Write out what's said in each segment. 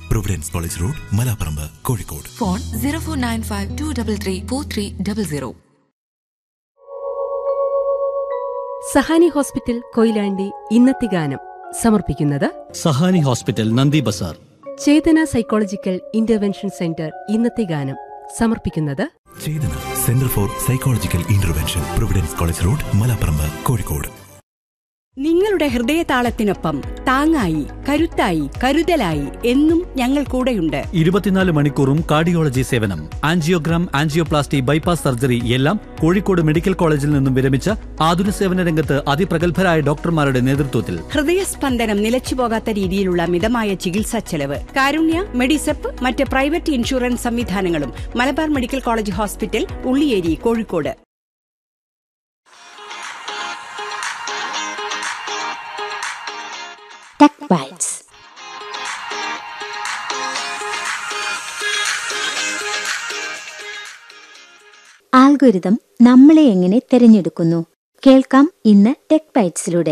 Providence college road Malaparamba Kozhikode phone zero four nine five two double three four three double zero Sahani hospital Koyilandy ഇന്നത്തെ ഗാനം സമർപ്പിക്കുന്നത് Sahani hospital Nandi Bazar Chetana psychological intervention centre ഇന്നത്തെ ഗാനം സമർപ്പിക്കുന്നത് Chetana centre for psychological intervention providence college road Malaparamba Kozhikode നിങ്ങളുടെ ഹൃദയതാളത്തിനൊപ്പം താങ്ങായി കരുത്തായി കരുതലായി എന്നും ഞങ്ങൾ കൂടെയുണ്ട് ഇരുപത്തിനാല് മണിക്കൂറും കാർഡിയോളജി സേവനം ആൻജിയോഗ്രാം ആൻജിയോപ്ലാസ്റ്റി ബൈപ്പാസ് സർജറി എല്ലാം കോഴിക്കോട് മെഡിക്കൽ കോളേജിൽ നിന്നും വിരമിച്ച ആതുര സേവന രംഗത്ത് അതിപ്രഗത്ഭരായ ഡോക്ടർമാരുടെ നേതൃത്വത്തിൽ ഹൃദയസ്പന്ദനം നിലച്ചുപോകാത്ത രീതിയിലുള്ള മിതമായ ചികിത്സാ ചെലവ് കാരുണ്യ മെഡിസെപ്പ് മറ്റ് പ്രൈവറ്റ് ഇൻഷുറൻസ് സംവിധാനങ്ങളും Malabar medical college hospital Ulliyeri Kozhikode tech bytes algorithm നമ്മളെ എങ്ങനെ തിരഞ്ഞെടുക്കുന്നു കേൾക്കാം ഇന്ന് ടെക് ബൈറ്റ്സിലൂടെ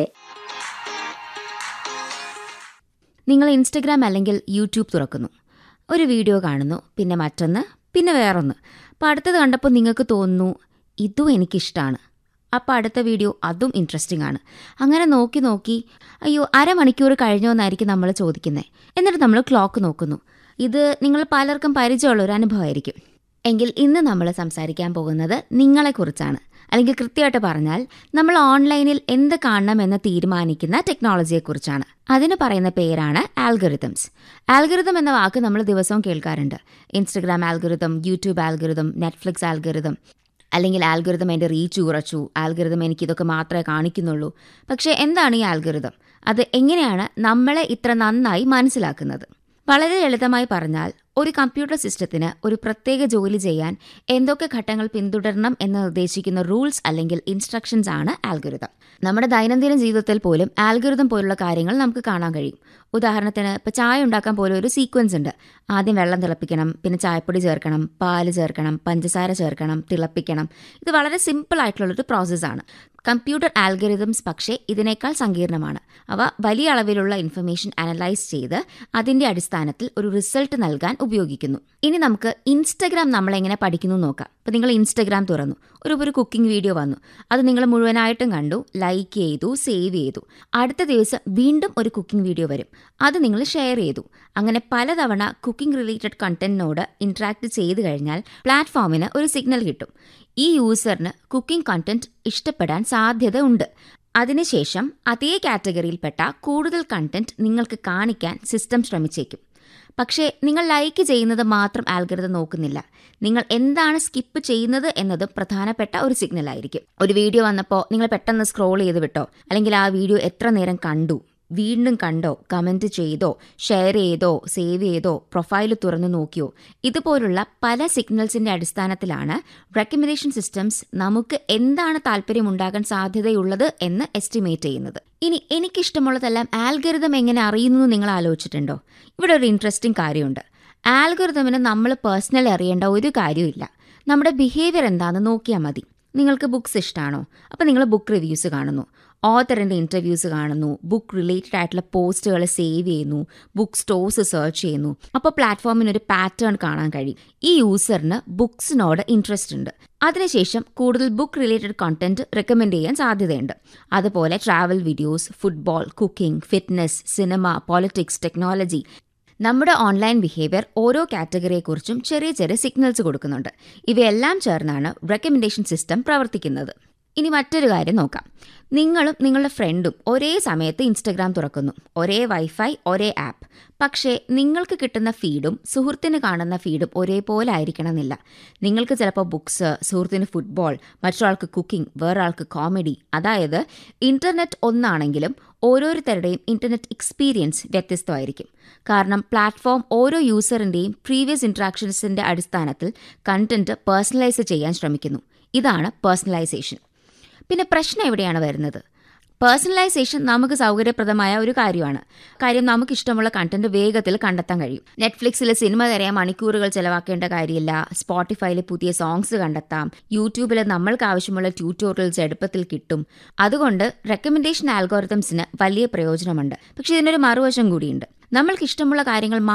നിങ്ങൾ ഇൻസ്റ്റഗ്രാം അല്ലെങ്കിൽ യൂട്യൂബ് തുറക്കുന്നു ഒരു വീഡിയോ കാണുന്നു പിന്നെ മറ്റൊന്ന് പിന്നെ വേറൊന്ന് അപ്പോൾ അടുത്തത് കണ്ടപ്പോൾ നിങ്ങൾക്ക് തോന്നുന്നു ഇതും എനിക്കിഷ്ടമാണ് അപ്പോൾ അടുത്ത വീഡിയോ അതും ഇൻട്രസ്റ്റിംഗ് ആണ് അങ്ങനെ നോക്കി നോക്കി അയ്യോ അരമണിക്കൂർ കഴിഞ്ഞോ എന്നായിരിക്കും നമ്മൾ ചോദിക്കുന്നത് എന്നിട്ട് നമ്മൾ ക്ലോക്ക് നോക്കുന്നു ഇത് നിങ്ങൾ പലർക്കും പരിചയമുള്ള ഒരു അനുഭവമായിരിക്കും എങ്കിൽ ഇന്ന് നമ്മൾ സംസാരിക്കാൻ പോകുന്നത് നിങ്ങളെക്കുറിച്ചാണ് അല്ലെങ്കിൽ കൃത്യമായിട്ട് പറഞ്ഞാൽ നമ്മൾ ഓൺലൈനിൽ എന്ത് കാണണമെന്ന് തീരുമാനിക്കുന്ന ടെക്നോളജിയെക്കുറിച്ചാണ് അതിന് പറയുന്ന പേരാണ് ആൽഗറിതംസ് ആൽഗറിതം എന്ന വാക്ക് നമ്മൾ ദിവസവും കേൾക്കാറുണ്ട് Instagram algorithm YouTube algorithm Netflix algorithm അല്ലെങ്കിൽ ആൽഗറിതം എൻ്റെ റീച്ച് കുറച്ചു ആൽഗറിതം എനിക്കിതൊക്കെ മാത്രമേ കാണിക്കുന്നുള്ളൂ പക്ഷേ എന്താണ് ഈ ആൽഗറിതം അത് എങ്ങനെയാണ് നമ്മളെ ഇത്ര നന്നായി മനസ്സിലാക്കുന്നത് വളരെ ലളിതമായി പറഞ്ഞാൽ ഒരു കമ്പ്യൂട്ടർ സിസ്റ്റത്തിന് ഒരു പ്രത്യേക ജോലി ചെയ്യാൻ എന്തൊക്കെ ഘട്ടങ്ങൾ പിന്തുടരണം എന്ന് നിർദ്ദേശിക്കുന്ന റൂൾസ് അല്ലെങ്കിൽ ഇൻസ്ട്രക്ഷൻസ് ആണ് ആൽഗുരുതം നമ്മുടെ ദൈനംദിന ജീവിതത്തിൽ പോലും ആൽഗുരുതം പോലുള്ള കാര്യങ്ങൾ നമുക്ക് കാണാൻ കഴിയും ഉദാഹരണത്തിന് ഇപ്പോൾ ചായ ഉണ്ടാക്കാൻ പോലും ഒരു സീക്വൻസ് ഉണ്ട് ആദ്യം വെള്ളം തിളപ്പിക്കണം പിന്നെ ചായപ്പൊടി ചേർക്കണം പാല് ചേർക്കണം പഞ്ചസാര ചേർക്കണം തിളപ്പിക്കണം ഇത് വളരെ സിമ്പിൾ ആയിട്ടുള്ളൊരു പ്രോസസ്സാണ് കമ്പ്യൂട്ടർ ആൽഗറിതംസ് പക്ഷേ ഇതിനേക്കാൾ സങ്കീർണമാണ് അവ വലിയ അളവിലുള്ള ഇൻഫർമേഷൻ അനലൈസ് ചെയ്ത് അതിന്റെ അടിസ്ഥാനത്തിൽ ഒരു റിസൾട്ട് നൽകാൻ ഉപയോഗിക്കുന്നു ഇനി നമുക്ക് ഇൻസ്റ്റഗ്രാം നമ്മളെങ്ങനെ പഠിക്കുന്നു നോക്കാം അപ്പോൾ നിങ്ങൾ ഇൻസ്റ്റഗ്രാം തുറന്നു ഒരു ഒരു കുക്കിംഗ് വീഡിയോ വന്നു അത് നിങ്ങൾ മുഴുവനായിട്ടും കണ്ടു ലൈക്ക് ചെയ്തു സേവ് ചെയ്തു അടുത്ത ദിവസം വീണ്ടും ഒരു കുക്കിംഗ് വീഡിയോ വരും അത് നിങ്ങൾ ഷെയർ ചെയ്തു അങ്ങനെ പലതവണ കുക്കിംഗ് റിലേറ്റഡ് കണ്ടന്റിനോട് ഇന്ററാക്ട് ചെയ്തു കഴിഞ്ഞാൽ പ്ലാറ്റ്ഫോമിന് ഒരു സിഗ്നൽ കിട്ടും ഈ യൂസറിന് കുക്കിംഗ് കണ്ടന്റ് ഇഷ്ടപ്പെടാൻ സാധ്യത ഉണ്ട് അതിനുശേഷം അതേ കാറ്റഗറിയിൽപ്പെട്ട കൂടുതൽ കണ്ടന്റ് നിങ്ങൾക്ക് കാണിക്കാൻ സിസ്റ്റം ശ്രമിച്ചേക്കും പക്ഷേ നിങ്ങൾ ലൈക്ക് ചെയ്യുന്നത് മാത്രം ആൽഗൃതം നോക്കുന്നില്ല നിങ്ങൾ എന്താണ് സ്കിപ്പ് ചെയ്യുന്നത് എന്നതും പ്രധാനപ്പെട്ട ഒരു സിഗ്നൽ ആയിരിക്കും ഒരു വീഡിയോ വന്നപ്പോൾ നിങ്ങൾ പെട്ടെന്ന് സ്ക്രോൾ ചെയ്ത് വിട്ടോ അല്ലെങ്കിൽ ആ വീഡിയോ എത്ര നേരം കണ്ടു വീണ്ടും കണ്ടോ കമൻറ്റ് ചെയ്തോ ഷെയർ ചെയ്തോ സേവ് ചെയ്തോ പ്രൊഫൈൽ തുറന്നു നോക്കിയോ ഇതുപോലുള്ള പല സിഗ്നൽസിന്റെ അടിസ്ഥാനത്തിലാണ് റെക്കമെൻഡേഷൻ സിസ്റ്റംസ് നമുക്ക് എന്താണ് താല്പര്യമുണ്ടാകാൻ സാധ്യതയുള്ളത് എന്ന് എസ്റ്റിമേറ്റ് ചെയ്യുന്നത് ഇനി എനിക്കിഷ്ടമുള്ളതെല്ലാം ആൽഗരിതം എങ്ങനെ അറിയുന്നു എന്ന് നിങ്ങൾ ആലോചിച്ചിട്ടുണ്ടോ ഇവിടെ ഒരു ഇൻട്രസ്റ്റിംഗ് കാര്യമുണ്ട് ആൽഗരിതമിന് നമ്മൾ പേഴ്സണലി അറിയേണ്ട ഒരു കാര്യമില്ല നമ്മുടെ ബിഹേവിയർ എന്താണെന്ന് നോക്കിയാൽ മതി നിങ്ങൾക്ക് ബുക്സ് ഇഷ്ടമാണോ അപ്പോൾ നിങ്ങൾ ബുക്ക് റിവ്യൂസ് കാണുന്നു ഓത്തറിൻ്റെ ഇൻ്റർവ്യൂസ് കാണുന്നു ബുക്ക് റിലേറ്റഡ് ആയിട്ടുള്ള പോസ്റ്റുകൾ സേവ് ചെയ്യുന്നു ബുക്ക് സ്റ്റോഴ്സ് സെർച്ച് ചെയ്യുന്നു അപ്പോൾ പ്ലാറ്റ്ഫോമിന് ഒരു പാറ്റേൺ കാണാൻ കഴിയും ഈ യൂസറിന് ബുക്സിനോട് ഇൻട്രസ്റ്റ് ഉണ്ട് അതിനുശേഷം കൂടുതൽ ബുക്ക് റിലേറ്റഡ് കണ്ടന്റ് റെക്കമെൻഡ് ചെയ്യാൻ സാധ്യതയുണ്ട് അതുപോലെ travel videos football cooking fitness cinema politics technology നമ്മുടെ ഓൺലൈൻ ബിഹേവിയർ ഓരോ കാറ്റഗറിയെക്കുറിച്ചും ചെറിയ ചെറിയ സിഗ്നൽസ് കൊടുക്കുന്നുണ്ട് ഇവയെല്ലാം ചേർന്നാണ് റെക്കമെൻഡേഷൻ സിസ്റ്റം പ്രവർത്തിക്കുന്നത് ഇനി മറ്റൊരു കാര്യം നോക്കാം നിങ്ങളും നിങ്ങളുടെ ഫ്രണ്ടും ഒരേ സമയത്ത് ഇൻസ്റ്റഗ്രാം തുറക്കുന്നു ഒരേ വൈഫൈ ഒരേ ആപ്പ് പക്ഷേ നിങ്ങൾക്ക് കിട്ടുന്ന ഫീഡും സുഹൃത്തിന് കാണുന്ന ഫീഡും ഒരേപോലെ ആയിരിക്കണമെന്നില്ല നിങ്ങൾക്ക് ചിലപ്പോൾ ബുക്സ് സുഹൃത്തിന് ഫുട്ബോൾ മറ്റൊരാൾക്ക് കുക്കിംഗ് വേറൊരാൾക്ക് കോമഡി അതായത് ഇൻ്റർനെറ്റ് ഒന്നാണെങ്കിലും ഓരോരുത്തരുടെയും ഇൻ്റർനെറ്റ് എക്സ്പീരിയൻസ് വ്യത്യസ്തമായിരിക്കും കാരണം പ്ലാറ്റ്ഫോം ഓരോ യൂസറിൻ്റെയും പ്രീവിയസ് ഇൻട്രാക്ഷൻസിൻ്റെ അടിസ്ഥാനത്തിൽ കണ്ടന്റ് പേഴ്സണലൈസ് ചെയ്യാൻ ശ്രമിക്കുന്നു ഇതാണ് പേഴ്സണലൈസേഷൻ പിന്നെ പ്രശ്നം എവിടെയാണ് വരുന്നത് പേഴ്സണലൈസേഷൻ നമുക്ക് സൗകര്യപ്രദമായ ഒരു കാര്യമാണ് കാര്യം നമുക്ക് ഇഷ്ടമുള്ള കണ്ടന്റ് വേഗത്തിൽ കണ്ടെത്താൻ കഴിയും നെറ്റ്ഫ്ലിക്സിൽ സിനിമ തരാൻ മണിക്കൂറുകൾ ചെലവാക്കേണ്ട കാര്യമില്ല സ്പോട്ടിഫൈയിൽ പുതിയ സോങ്സ് കണ്ടെത്താം യൂട്യൂബിൽ നമ്മൾക്ക് ആവശ്യമുള്ള ട്യൂട്ടോറിയൽസ് എളുപ്പത്തിൽ കിട്ടും അതുകൊണ്ട് റെക്കമെൻഡേഷൻ ആൽഗോറിതംസിന് വലിയ പ്രയോജനമുണ്ട് പക്ഷെ ഇതിനൊരു മറുവശം കൂടിയുണ്ട് നമ്മൾക്ക് ഇഷ്ടമുള്ള കാര്യങ്ങൾ